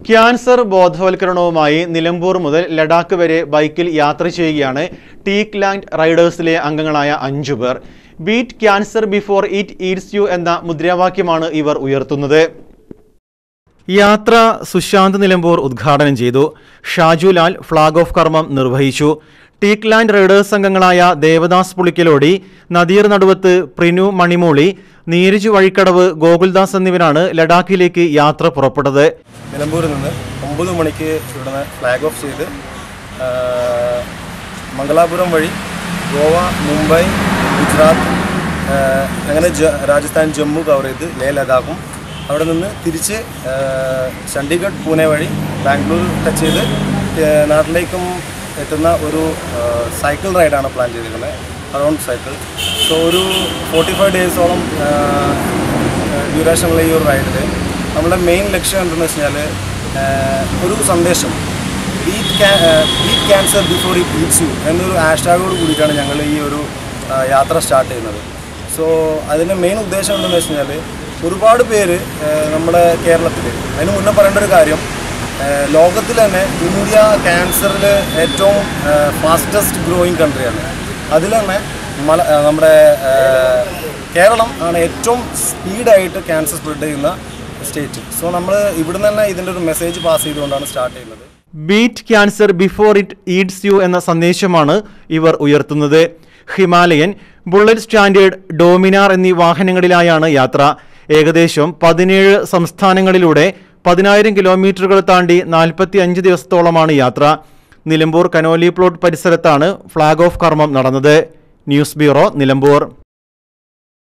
cancer ബോധവൽക്കരണവുമായി Nilambur മുതൽ ലഡാക്ക് വരെ ബൈക്കിൽ യാത്ര ചെയ്യുകയാണ് ടീക്ക് ലാൻഡ് റൈഡേഴ്സിലെ അംഗങ്ങളായ അഞ്ചു പേർ beat cancer before it eats you എന്ന മുദ്രാവാക്യമാണ് ഇവർ ഉയർത്തുന്നത് യാത്ര സുശാന്ത് നിലമ്പൂർ ഉദ്ഘാടനം ചെയ്തു ഷാജുലാൽ ഫ്ളാഗ് ഓഫ് കർമ്മം നിർവഹിച്ചു ടീക്ക് ലാൻഡ് റൈഡേഴ്സ് അംഗങ്ങളായ ദേവദാസ് പുളിക്കലോടി നദീർ നടുവത്ത് പ്രിനു മണിമൂളി നീരജ് വഴിക്കടവ് ഗോകുൽദാസ് എന്നിവരാണ് ലഡാക്കിലേക്ക് യാത്ര പുറപ്പെട്ടത് നിലമ്പൂരിൽ നിന്ന് ഒമ്പത് മണിക്ക് ഇവിടുന്ന് ഫ്ലാഗ് ഓഫ് ചെയ്ത് ആ, മംഗലാപുരം വഴി ഗോവ മുംബൈ ഗുജറാത്ത് ആ, അങ്ങനെ ജ രാജസ്ഥാൻ ജമ്മു കവർ ചെയ്ത് ലേ ലഡാക്കും അവിടെ നിന്ന് തിരിച്ച് ആ, ചണ്ഡീഗഡ് പൂനെ വഴി ബാംഗ്ലൂർ ടച്ച് ചെയ്ത് ആ, നാട്ടിലേക്കും എത്തുന്ന ഒരു ആ, സൈക്കിൾ റൈഡാണ് പ്ലാൻ ചെയ്തിരിക്കുന്നത് അറൗണ്ട് സൈക്കിൾ സോ ഒരു ഫോർട്ടി ഫൈവ് ഡേയ്സോളം ഡ്യൂറേഷനുള്ള ഈ ഒരു റൈഡിൽ നമ്മുടെ മെയിൻ ലക്ഷ്യം എന്തെന്ന് വെച്ച് കഴിഞ്ഞാൽ ഒരു സന്ദേശം beat beat cancer before it beats you എന്നൊരു ഹാഷ്ടാഗോട് കൂടിയിട്ടാണ് ഞങ്ങൾ ഈ ഒരു ആ, യാത്ര സ്റ്റാർട്ട് ചെയ്യുന്നത് സോ അതിൻ്റെ മെയിൻ ഉദ്ദേശം എന്തെന്ന് വെച്ച് കഴിഞ്ഞാൽ ഒരുപാട് പേര് ആ, നമ്മുടെ കേരളത്തിൽ അതിന് മുന്നേ പറയേണ്ട ഒരു കാര്യം ആ, ലോകത്തിൽ തന്നെ ഇന്ത്യ ക്യാൻസറിൽ ഏറ്റവും ഫാസ്റ്റസ്റ്റ് ഗ്രോയിങ് കൺട്രിയാണ് അതിൽ തന്നെ മല ആ, നമ്മുടെ ആ, കേരളം ആണ് ഏറ്റവും സ്പീഡായിട്ട് ക്യാൻസർ സ്പ്രെഡ് ചെയ്യുന്ന സ്റ്റേറ്റ് സോ നമ്മൾ ഇവിടുന്ന് തന്നെ ഇതിൻ്റെ ഒരു മെസ്സേജ് പാസ് ചെയ്തുകൊണ്ടാണ് സ്റ്റാർട്ട് ചെയ്യുന്നത് beat cancer before it eats you എന്ന സന്ദേശമാണ് ഇവർ ഉയർത്തുന്നത് ഹിമാലയൻ ബുള്ളറ്റ് സ്റ്റാൻഡേർഡ് ഡോമിനാർ എന്നീ വാഹനങ്ങളിലായാണ് യാത്ര ഏകദേശം പതിനേഴ് സംസ്ഥാനങ്ങളിലൂടെ പതിനായിരം കിലോമീറ്ററുകൾ താണ്ടി നാൽപ്പത്തി അഞ്ച് ദിവസത്തോളമാണ് യാത്ര നിലമ്പൂർ കനോലി പ്ലോട്ട് പരിസരത്താണ് ഫ്ളാഗ് ഓഫ് കർമ്മം നടന്നത് ന്യൂസ് ബ്യൂറോ നിലമ്പൂർ